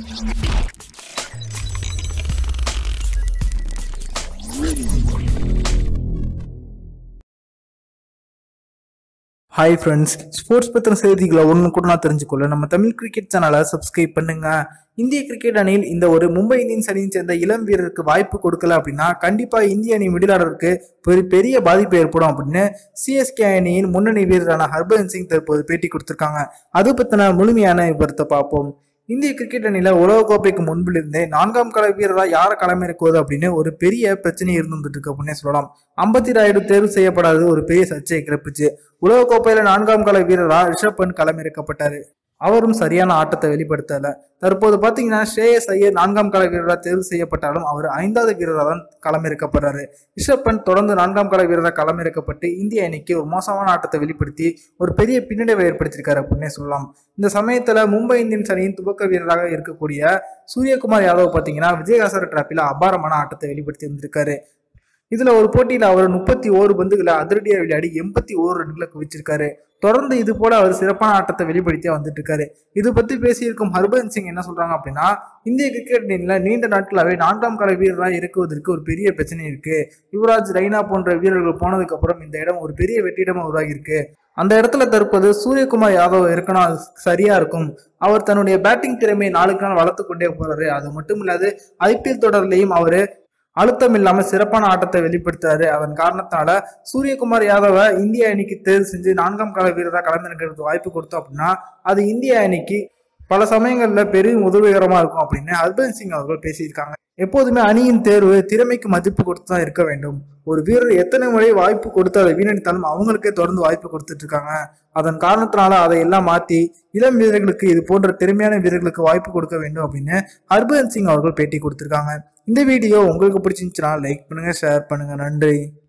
hi friends sports பற்றின செய்திகளை ஒன்று கூட நான் தெரிஞ்சுக்கொள்ள நம்ம தமிழ் கிரிக்கெட் சேனலை சப்ஸ்கிரைப் பண்ணுங்க இந்திய கிரிக்கெட் அணியில் இந்த ஒரு மும்பை இந்தியன்ஸ் அணியை சேர்ந்த இளம் வீரருக்கு வாய்ப்பு கொடுக்கல அப்படின்னா கண்டிப்பாக இந்திய அணி மிடிலாளருக்கு பெரிய பெரிய பாதிப்பு ஏற்படும் அப்படின்னு சிஎஸ்கே அணியின் முன்னணி வீரரான ஹர்பஜன் சிங் தற்போது பேட்டி கொடுத்துருக்காங்க அது பற்றின முழுமையான விவரத்தை பார்ப்போம் இந்திய கிரிக்கெட் அணியில உலகக்கோப்பைக்கு முன்பிலிருந்தே நான்காம் கள வீரரா யாரை களமிறக்குவது அப்படின்னு ஒரு பெரிய பிரச்சனை இருந்துட்டு இருக்கு அப்படின்னே சொல்லலாம் அம்பத்தி ராயுடு தேர்வு செய்யப்படாதது ஒரு பெரிய சர்ச்சையை கிளப்பிச்சு உலகக்கோப்பையில நான்காம் கள வீரரா ரிஷப் பண்ட் களமிறக்கப்பட்டாரு அவரும் சரியான ஆட்டத்தை வெளிப்படுத்தல தற்போது பாத்தீங்கன்னா ஸ்ரேயஸ் ஐயர் நான்காம் கள வீரராக தேர்வு செய்யப்பட்டாலும் அவர் ஐந்தாவது வீரராக தான் களமிறக்கப்படுறாரு ரிஷப் பண்ட் தொடர்ந்து நான்காம் கள வீரராக களமிறக்கப்பட்டு இந்திய அணிக்கு ஒரு மோசமான ஆட்டத்தை வெளிப்படுத்தி ஒரு பெரிய பின்னடைவை ஏற்படுத்தியிருக்காரு அப்படின்னே சொல்லலாம் இந்த சமயத்துல மும்பை இந்தியன்ஸ் அணியின் துவக்க வீரராக இருக்கக்கூடிய சூரியகுமார் யாதவ் பாத்தீங்கன்னா விஜயகாசர் டிராப்பில அபாரமான ஆட்டத்தை வெளிப்படுத்தி இருந்திருக்காரு இதுல ஒரு போட்டியில அவர் முப்பத்தி ஓரு பந்துகளை அதிரடியா விளையாடி எண்பத்தி ஓரு ரன்களை குவிச்சிருக்காரு தொடர்ந்து இது போல அவர் சிறப்பான ஆட்டத்தை வெளிப்படுத்தி வந்துட்டு இருக்காரு இது பத்தி பேசியிருக்கும் ஹர்பஜன் சிங் என்ன சொல்றாங்க அப்படின்னா இந்திய கிரிக்கெட் டீம்ல நீண்ட நாட்களாவே நான்காம் கால வீரராக இருக்குவதற்கு ஒரு பெரிய பிரச்சனை இருக்கு யுவராஜ் ரெய்னா போன்ற வீரர்கள் போனதுக்கு அப்புறம் இந்த இடம் ஒரு பெரிய வெற்றிடமா உருவாகி இருக்கு அந்த இடத்துல தற்போது சூரியகுமார் யாதவ் இருக்கணும் அது சரியா இருக்கும் அவர் தன்னுடைய பேட்டிங் திறமையை நாளுக்கு நாள் வளர்த்து கொண்டே போறாரு அது மட்டும் இல்லாது ஐபிஎல் தொடர்லையும் அவரு அழுத்தம் இல்லாம சிறப்பான ஆட்டத்தை வெளிப்படுத்தாரு அதன் காரணத்தால சூரியகுமார் யாதவை இந்திய அணிக்கு தேர்வு செஞ்சு நான்காம் கால வீரராக கலந்துருக்கிறது வாய்ப்பு கொடுத்தோம் அப்படின்னா அது இந்திய அணிக்கு பல சமயங்கள்ல பெரும் உதவிகரமா இருக்கும் அப்படின்னு ஹர்பஜன் சிங் அவர்கள் பேசியிருக்காங்க எப்போதுமே அணியின் தேர்வு திறமைக்கு மதிப்பு கொடுத்து தான் இருக்க வேண்டும் ஒரு வீரர் எத்தனை முறை வாய்ப்பு கொடுத்து அதை வீணடித்தாலும் அவங்களுக்கே தொடர்ந்து வாய்ப்பு கொடுத்துட்டு இருக்காங்க அதன் காரணத்தினால அதை எல்லாம் மாத்தி இளம் வீரர்களுக்கு இது போன்ற திறமையான வீரர்களுக்கு வாய்ப்பு கொடுக்க வேண்டும் அப்படின்னு ஹர்பஜன் சிங் அவர்கள் பேட்டி கொடுத்திருக்காங்க இந்த வீடியோ உங்களுக்கு பிடிச்சிருந்துச்சுன்னா லைக் பண்ணுங்க ஷேர் பண்ணுங்க நன்றி